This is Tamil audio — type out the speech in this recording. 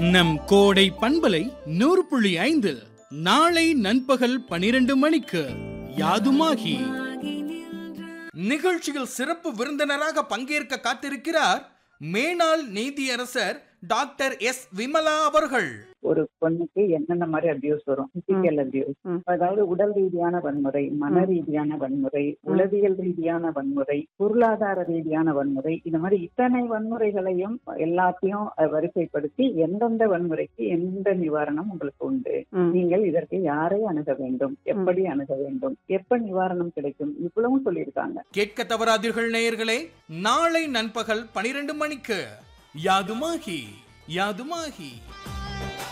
நம் கோடை பண்பலை நூறு புள்ளி ஐந்தில் நாளை நண்பகல் பனிரெண்டு மணிக்கு யாதுமாகி நிகழ்ச்சியில் சிறப்பு விருந்தினராக பங்கேற்க காத்திருக்கிறார் மேனாள் நீதியரசர் டாக்டர் எஸ் விமலா அவர்கள் ஒரு பொண்ணுக்கு என்னென்ன மாதிரி அபியூஸ் வரும் பிசிக்கல் அபியூஸ் ம். அதாவது உடல் ரீதியான வன்முறை மன ம். ரீதியான வன்முறை உளவியல் ரீதியான வன்முறை பொருளாதார ரீதியான வன்முறை இந்த மாதிரி இத்தனை வன்முறைகளையும் எல்லாத்தையும் அஹ், வரிசைப்படுத்தி எந்தெந்த வன்முறைக்கு எந்த நிவாரணம் உங்களுக்கு உண்டு ம். நீங்கள் இதற்கு யாரை அணுக வேண்டும் எப்படி அணுக வேண்டும் எப்ப நிவாரணம் கிடைக்கும் இவ்வளவும் சொல்லியிருக்காங்க கேட்க தவறாதீர்கள் நேயர்களே நாளை நண்பகல் பனிரெண்டு மணிக்கு யாதுமாகி யாதுமாகி